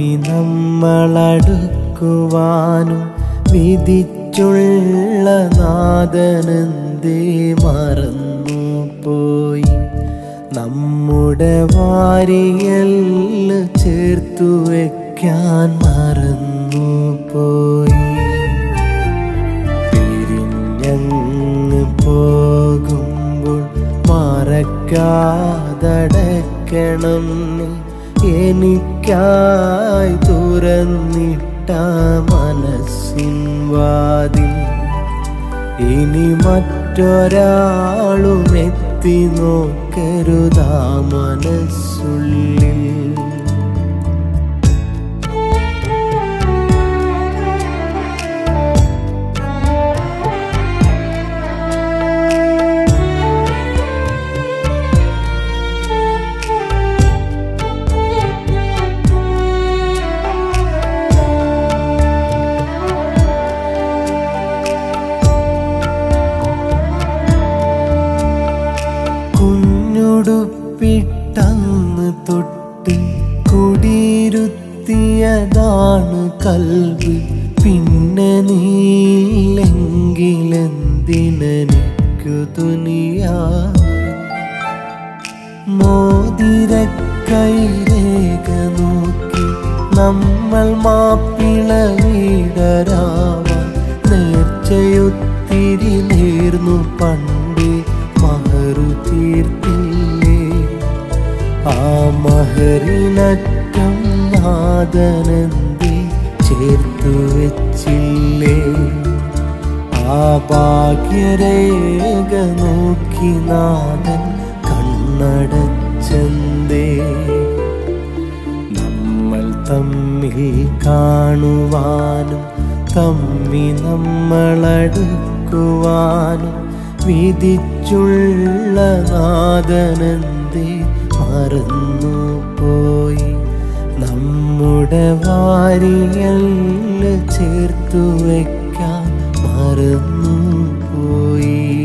തമ്മി നമ്മളടുക്കുവാനും വിധിച്ചുള്ള നാദനന്തേ മറന്നു പോയി നമ്മുടെ വാരിയല്ല ചേർത്തു വെക്കാൻ മറന്നു പോയി പിരിഞ്ഞങ്ങ് പോകുമ്പോൾ മറക്കാതടക്കണം നീ എനിക്കായി തുറന്നിട്ട മനസ്സിൻ വാതിൽ ഇനി മറ്റൊരാളും എത്തി നോക്കരുതാ മനസ്സുള്ളിൽ കുഞ്ഞുടുപ്പിട്ടന്ന് തൊട്ട് കുടിയിരുത്തിയതാണ് കൽവ് പിന്നെ നീലെങ്കിലെന്തിനെനിക്കു തുനിയാ മോതിര കൈരേഖ നോക്കി നമ്മൾ മാപ്പിള വീടരാവാൻ നേർച്ചയൊത്തിരി നേർന്നു പണ്ട് മഹറു തീർത്തില്ലേ ആ മഹറിനറ്റം നാദനന്തി ചേർത്തു വെച്ചില്ലേ ആ ഭാഗ്യരേഖ നോക്കി നാദൻ കണ്ണടച്ചന്തേ നമ്മൾ തമ്മിൽ കാണുവാനും തമ്മി നമ്മളടുക്കുവാനും വിധിച്ചുള്ള നാദനന്തി മറന്നു പോയി നമ്മുടെ വാരിയല്ല ചേർത്തു വയ്ക്കാൻ മറന്നു പോയി